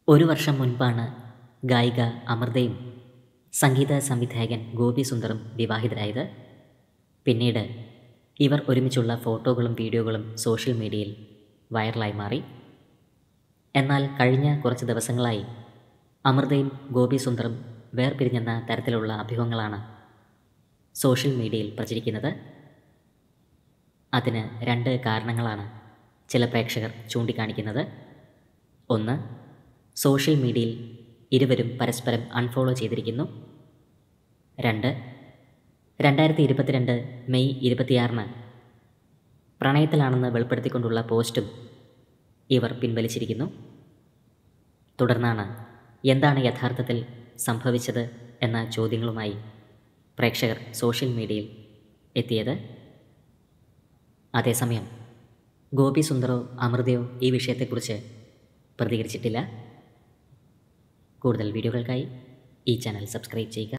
ഒരു വർഷം മുൻപാണ് ഗായിക അമൃതയും സംഗീത സംവിധായകൻ ഗോപി സുന്ദറും വിവാഹിതരായത് പിന്നീട് ഇവർ ഒരുമിച്ചുള്ള ഫോട്ടോകളും വീഡിയോകളും സോഷ്യൽ മീഡിയയിൽ വൈറലായി മാറി എന്നാൽ കഴിഞ്ഞ കുറച്ച് ദിവസങ്ങളായി അമൃതയും ഗോപി സുന്ദറും വേർപിരിഞ്ഞെന്ന തരത്തിലുള്ള അഭ്യൂഹങ്ങളാണ് സോഷ്യൽ മീഡിയയിൽ പ്രചരിക്കുന്നത് അതിന് രണ്ട് കാരണങ്ങളാണ് ചില പ്രേക്ഷകർ ചൂണ്ടിക്കാണിക്കുന്നത് ഒന്ന് സോഷ്യൽ മീഡിയയിൽ ഇരുവരും പരസ്പരം അൺഫോളോ ചെയ്തിരിക്കുന്നു രണ്ട് രണ്ടായിരത്തി ഇരുപത്തിരണ്ട് മെയ് ഇരുപത്തിയാറിന് പ്രണയത്തിലാണെന്ന് വെളിപ്പെടുത്തിക്കൊണ്ടുള്ള പോസ്റ്റും ഇവർ പിൻവലിച്ചിരിക്കുന്നു തുടർന്നാണ് എന്താണ് യഥാർത്ഥത്തിൽ സംഭവിച്ചത് എന്ന ചോദ്യങ്ങളുമായി പ്രേക്ഷകർ സോഷ്യൽ മീഡിയയിൽ എത്തിയത് അതേസമയം ഗോപി സുന്ദറോ അമൃതയോ ഈ വിഷയത്തെക്കുറിച്ച് പ്രതികരിച്ചിട്ടില്ല കൂടുതൽ വീഡിയോകൾക്കായി ഈ ചാനൽ സബ്സ്ക്രൈബ് ചെയ്യുക